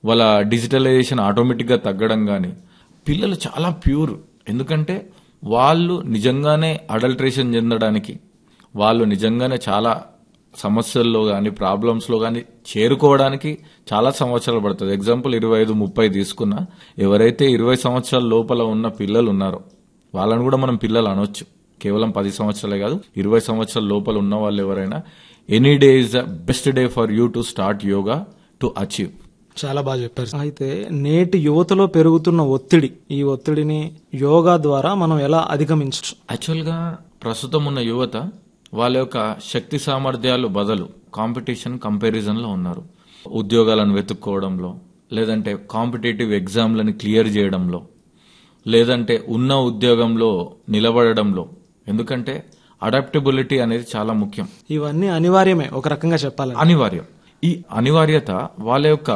వాళ్ళ డిజిటలైజేషన్ ఆటోమేటిక్గా తగ్గడం కానీ పిల్లలు చాలా ప్యూర్ ఎందుకంటే వాళ్ళు నిజంగానే అడల్ట్రేషన్ చెందడానికి వాళ్ళు నిజంగానే చాలా సమస్యల్లో కానీ ప్రాబ్లమ్స్లో కానీ చేరుకోవడానికి చాలా సంవత్సరాలు పడుతుంది ఎగ్జాంపుల్ ఇరవై ఐదు ముప్పై తీసుకున్నా ఎవరైతే ఇరవై సంవత్సరాల లోపల ఉన్న పిల్లలు ఉన్నారో వాళ్ళని కూడా మనం పిల్లలు అనొచ్చు కేవలం పది సంవత్సరాలే కాదు ఇరవై సంవత్సరాల లోపల ఉన్న వాళ్ళు ఎవరైనా any day is the best day for you to start yoga to achieve చాలా బాగా చెప్పారు అయితే నేటి యువతలో పెరుగుతున్న ఒత్తిడి ఈ ఒత్తిడిని యోగా ద్వారా మనం ఎలా అధిగమించచ్చు యాక్చువల్గా ప్రస్తుతం ఉన్న యువత వాళ్ళ యొక్క శక్తి సామర్థ్యాలు బదులు కాంపిటీషన్ కంపారిజన్లో ఉన్నారు ఉద్యోగాలను వెతుక్కోవడంలో లేదంటే కాంపిటేటివ్ ఎగ్జామ్లను క్లియర్ చేయడంలో లేదంటే ఉన్న ఉద్యోగంలో నిలబడడంలో ఎందుకంటే అడాప్టబిలిటీ అనేది చాలా ముఖ్యం ఇవన్నీ అనివార్యమే ఒక రకంగా చెప్పాలని అనివార్యం ఈ అనివార్యత వాళ్ళ యొక్క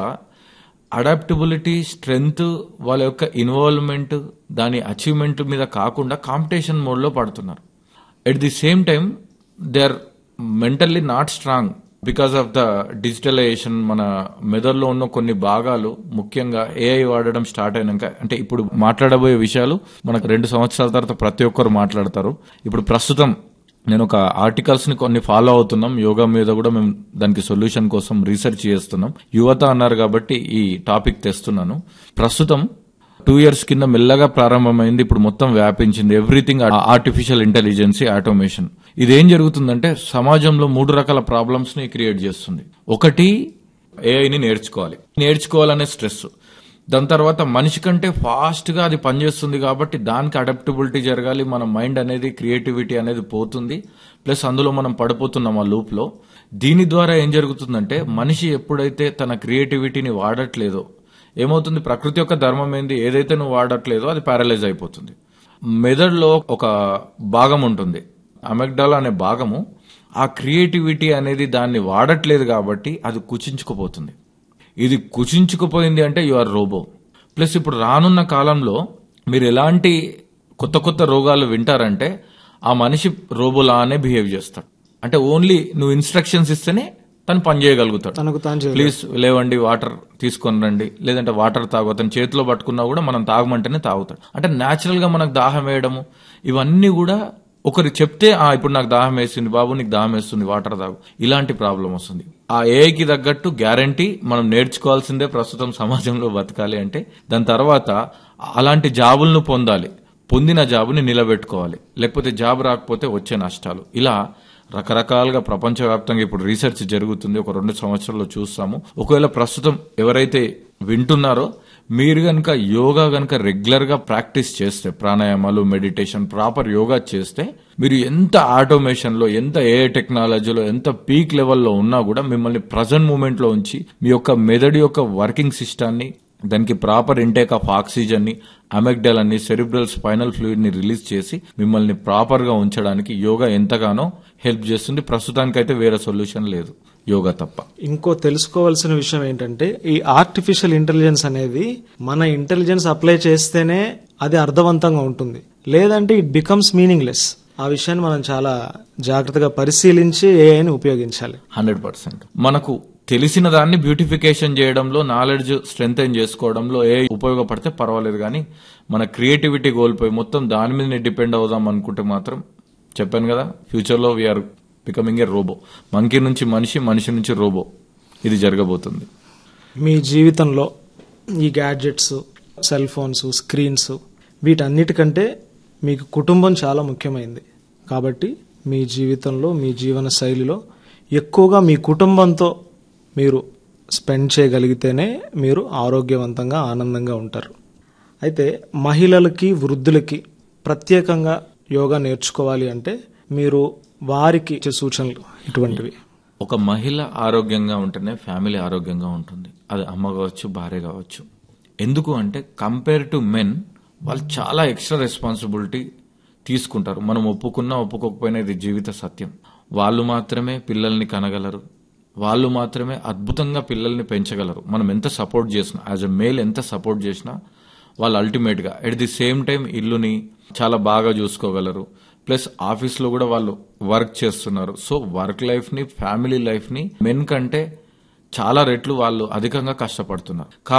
అడాప్టబిలిటీ స్ట్రెంగ్త్ వాళ్ళ యొక్క ఇన్వాల్వ్మెంట్ దాని అచీవ్మెంట్ మీద కాకుండా కాంపిటీషన్ మోడ్లో పడుతున్నారు at the same time they are mentally not strong because of the digitalisation మన మెదడులో ఉన్న కొన్ని భాగాలు ముఖ్యంగా ఏఐ వాడడం స్టార్ట్ అయినాక అంటే ఇప్పుడు మాట్లాడబోయే విషయాలు మనకు రెండు సంవత్సరాల తర్వాత ప్రతి ఒక్కరు మాట్లాడతారు ఇప్పుడు ప్రస్తుతం నేను ఒక ఆర్టికల్స్ ని కొన్ని ఫాలో అవుతున్నాం యోగా మీద కూడా మేము దానికి సొల్యూషన్ కోసం రీసెర్చ్ చేస్తున్నాం యువత అన్నారు కాబట్టి ఈ టాపిక్ తెస్తున్నాను ప్రస్తుతం టూ ఇయర్స్ కింద మెల్లగా ప్రారంభమైంది ఇప్పుడు మొత్తం వ్యాపించింది ఎవ్రీథింగ్ ఆర్టిఫిషియల్ ఇంటెలిజెన్సీ ఆటోమేషన్ ఇదేం జరుగుతుందంటే సమాజంలో మూడు రకాల ప్రాబ్లమ్స్ ని క్రియేట్ చేస్తుంది ఒకటి ఏఐని నేర్చుకోవాలి నేర్చుకోవాలనే స్ట్రెస్ దాని తర్వాత మనిషి కంటే ఫాస్ట్ గా అది పనిచేస్తుంది కాబట్టి దానికి అడాప్టబిలిటీ జరగాలి మన మైండ్ అనేది క్రియేటివిటీ అనేది పోతుంది ప్లస్ అందులో మనం పడిపోతున్నాం ఆ లూప్ లో దీని ద్వారా ఏం జరుగుతుందంటే మనిషి ఎప్పుడైతే తన క్రియేటివిటీని వాడట్లేదో ఏమవుతుంది ప్రకృతి యొక్క ధర్మం ఏంది ఏదైతే నువ్వు వాడట్లేదో అది ప్యారలైజ్ అయిపోతుంది మెదడులో ఒక భాగం ఉంటుంది అమెగ్డాల్ అనే భాగము ఆ క్రియేటివిటీ అనేది దాన్ని వాడట్లేదు కాబట్టి అది కుచించుకుపోతుంది ఇది కుచించుకుపోయింది అంటే యు ఆర్ రోబో ప్లస్ ఇప్పుడు రానున్న కాలంలో మీరు ఎలాంటి కొత్త కొత్త రోగాలు వింటారంటే ఆ మనిషి రోబోలానే బిహేవ్ చేస్తాడు అంటే ఓన్లీ నువ్వు ఇన్స్ట్రక్షన్స్ ఇస్తేనే తను పని చేయగలుగుతాడు తనకు తాను చేయాలి. ప్లీజ్ లేవండి వాటర్ తీసుకొని రండి లేదంటే వాటర్ తాగు అతను చేతిలో పట్టుకున్నా కూడా మనం తాగమంటేనే తాగుతాడు అంటే న్యాచురల్ గా మనకు దాహం వేయడము ఇవన్నీ కూడా ఒకరు చెప్తే ఆ ఇప్పుడు నాకు దాహం వేస్తుంది బాబు నీకు దాహం వేస్తుంది వాటర్ తాగు ఇలాంటి ప్రాబ్లం వస్తుంది ఆ ఏఐకి తగ్గట్టు గ్యారంటీ మనం నేర్చుకోవాల్సిందే ప్రస్తుతం సమాజంలో బతకాలి అంటే దాని తర్వాత అలాంటి జాబులను పొందాలి పొందిన జాబుని నిలబెట్టుకోవాలి లేకపోతే జాబ్ రాకపోతే వచ్చే నష్టాలు ఇలా రకరకాలుగా ప్రపంచవ్యాప్తంగా ఇప్పుడు రీసెర్చ్ జరుగుతుంది ఒక రెండు సంవత్సరాల్లో చూస్తాము ఒకవేళ ప్రస్తుతం ఎవరైతే వింటున్నారో మీరు గనక యోగా గనక రెగ్యులర్ గా ప్రాక్టీస్ చేస్తే ప్రాణాయామాలు మెడిటేషన్ ప్రాపర్ యోగా చేస్తే మీరు ఎంత ఆటోమేషన్ లో ఎంత ఏ టెక్నాలజీలో ఎంత పీక్ లెవెల్లో ఉన్నా కూడా మిమ్మల్ని ప్రజెంట్ మూమెంట్ లో ఉంచి మీ యొక్క మెదడు యొక్క వర్కింగ్ సిస్టాన్ని దానికి ప్రాపర్ ఇంటేక్ ఆఫ్ ఆక్సిజన్ ని అమెగ్డల్ అని సెరిబ్రల్ స్పైనల్ ఫ్లూయిడ్ ని రిలీజ్ చేసి మిమ్మల్ని ప్రాపర్ గా ఉంచడానికి యోగా ఎంతగానో హెల్ప్ చేస్తుంది ప్రస్తుతానికైతే వేరే సొల్యూషన్ లేదు యోగా తప్ప ఇంకో తెలుసుకోవాల్సిన విషయం ఏంటంటే ఈ ఆర్టిఫిషియల్ ఇంటెలిజెన్స్ అనేది మన ఇంటెలిజెన్స్ అప్లై చేస్తేనే అది అర్థవంతంగా ఉంటుంది లేదంటే ఇట్ బికమ్స్ మీనింగ్లెస్ ఆ విషయాన్ని మనం చాలా జాగ్రత్తగా పరిశీలించి ఏఐని ఉపయోగించాలి హండ్రెడ్ పర్సెంట్ మనకు తెలిసిన దాన్ని బ్యూటిఫికేషన్ చేయడంలో నాలెడ్జ్ స్ట్రెంగ్ చేసుకోవడంలో ఏ ఉపయోగపడితే పర్వాలేదు కానీ మన క్రియేటివిటీ కోల్పోయి మొత్తం దాని మీదనే డిపెండ్ అవుదాం అనుకుంటే మాత్రం చెప్పాను కదా ఫ్యూచర్లో we are becoming a robo monkey నుంచి మనిషి మనిషి నుంచి రోబో ఇది జరగబోతుంది మీ జీవితంలో ఈ గ్యాడ్జెట్స్ సెల్ ఫోన్స్ స్క్రీన్స్ వీటన్నిటికంటే మీకు కుటుంబం చాలా ముఖ్యమైనది కాబట్టి మీ జీవితంలో మీ జీవన శైలిలో ఎక్కువగా మీ కుటుంబంతో మీరు స్పెండ్ చేయగలిగితేనే మీరు ఆరోగ్యవంతంగా ఆనందంగా ఉంటారు అయితే మహిళలకి వృద్ధులకి ప్రత్యేకంగా యోగా నేర్చుకోవాలి అంటే మీరు వారికి ఇచ్చే సూచనలు ఇటువంటివి ఒక మహిళ ఆరోగ్యంగా ఉంటేనే ఫ్యామిలీ ఆరోగ్యంగా ఉంటుంది అది అమ్మ కావచ్చు భార్య కావచ్చు ఎందుకు అంటే కంపేర్ టు మెన్ వాళ్ళు చాలా ఎక్స్ట్రా రెస్పాన్సిబిలిటీ తీసుకుంటారు మనం ఒప్పుకున్నా ఒప్పుకోకపోయినా ఇది జీవిత సత్యం వాళ్ళు మాత్రమే పిల్లల్ని కనగలరు వాళ్ళు మాత్రమే అద్భుతంగా పిల్లల్ని పెంచగలరు మనం ఎంత సపోర్ట్ చేసినా యాజ్ ఎ మేల్ ఎంత సపోర్ట్ చేసినా వాళ్ళు అల్టిమేట్ గా ఎట్ ది సేమ్ టైం ఇల్లుని చాలా బాగా చూసుకోగలరు ప్లస్ ఆఫీస్ లో కూడా వాళ్ళు వర్క్ చేస్తున్నారు సో వర్క్ లైఫ్ ని ఫ్యామిలీ లైఫ్ ని మెన్ కంటే చాలా రెట్లు వాళ్ళు అధికంగా కష్టపడుతున్నారు